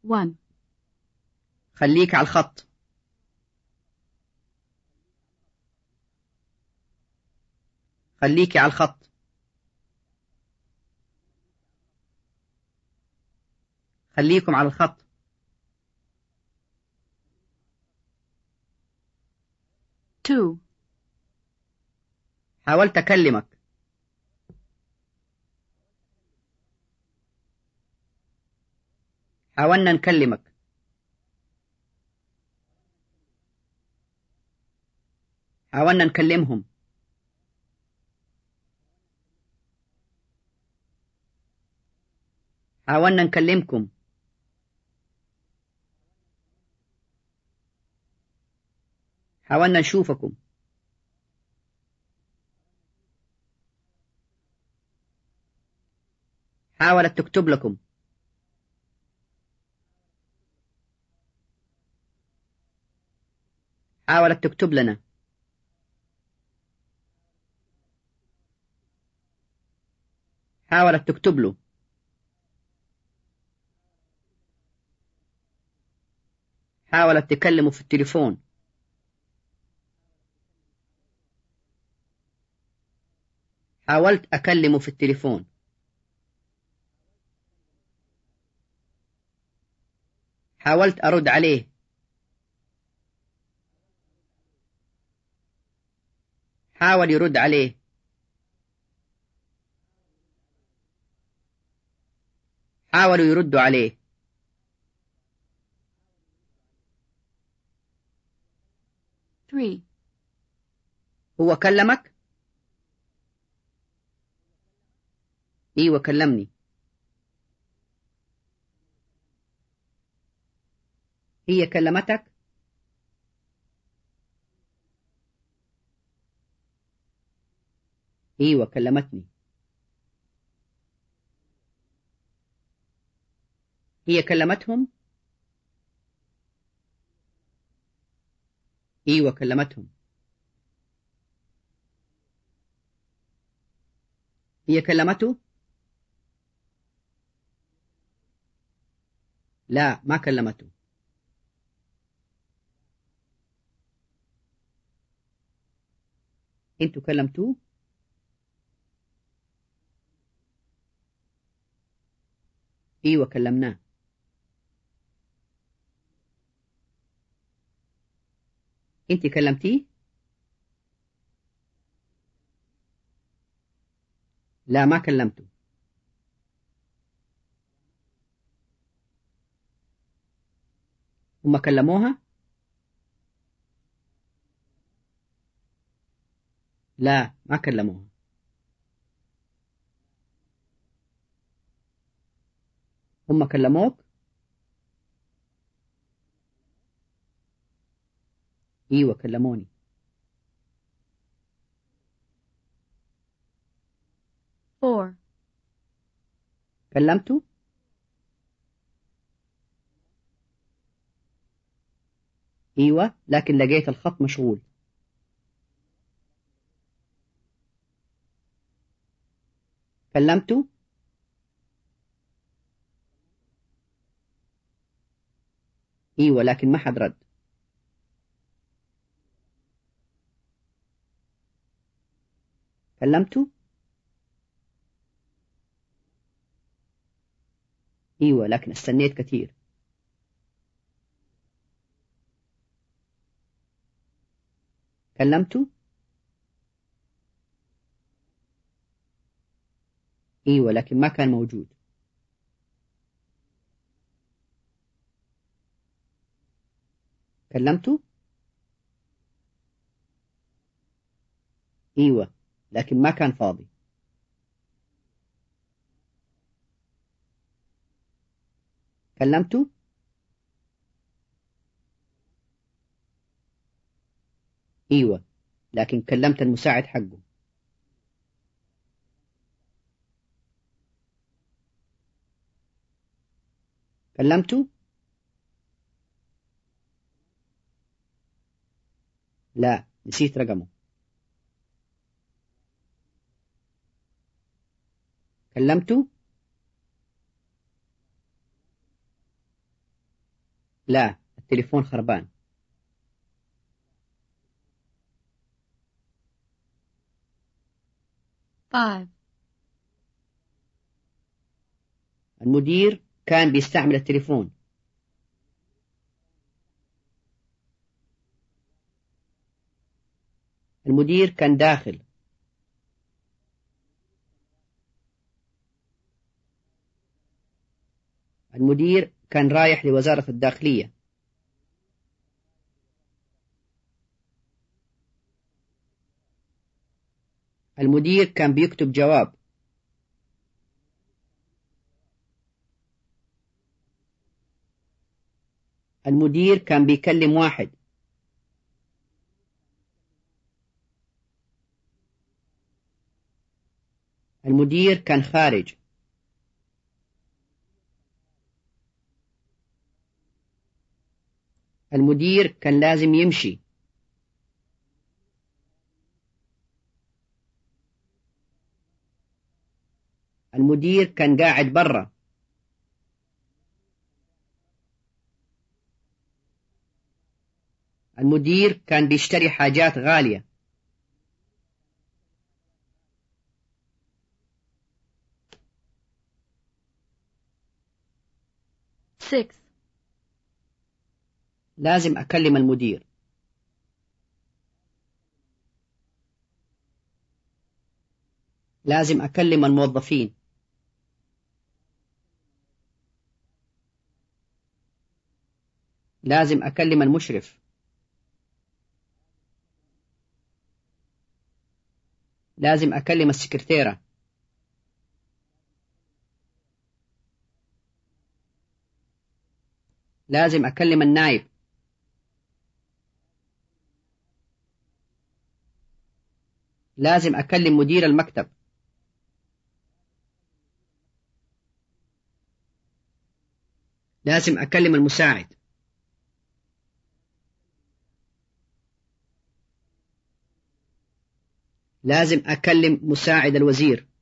1. خليك على الخط خليكي على الخط خليكم على الخط Two. حاولت أكلمك حاولنا نكلمك حاولنا نكلمهم حاولنا نكلمكم حاولنا نشوفكم حاولت تكتب لكم حاولت تكتب لنا حاولت تكتب له حاولت تكلمه في التليفون حاولت أكلمه في التليفون حاولت أرد عليه حاول يرد عليه حاولوا يردوا عليه Three. هو كلمك؟ ايوه كلمني هي كلمتك؟ ايوه كلمتني هي كلمتهم؟ ايوه كلمتهم هي كلمته؟ لا ما كلمته انتوا كلمتوه؟ ايوه كلمناه انت كلمتيه؟ لا ما كلمته هم كلموها؟ لا ما كلموها هم كلموك؟ ايوه كلموني Four. كلمته؟ ايوه لكن لقيت الخط مشغول كلمته؟ ايوه لكن ما حد رد كلمته؟ ايوه لكن استنيت كثير كلمته؟ ايوه لكن ما كان موجود كلمته؟ ايوه لكن ما كان فاضي كلمته؟ ايوه لكن كلمت المساعد حقه كلمته؟ لا نسيت رقمه كلمته؟ لا التليفون خربان five, المدير كان بيستعمل التليفون المدير كان داخل المدير كان رايح لوزارة الداخلية المدير كان بيكتب جواب المدير كان بيكلم واحد المدير كان خارج المدير كان لازم يمشي المدير كان قاعد برا المدير كان بيشتري حاجات غالية six, لازم أكلم المدير لازم أكلم الموظفين لازم أكلم المشرف لازم أكلم السكرتيرة لازم أكلم النائب لازم أكلم مدير المكتب لازم أكلم المساعد لازم أكلم مساعد الوزير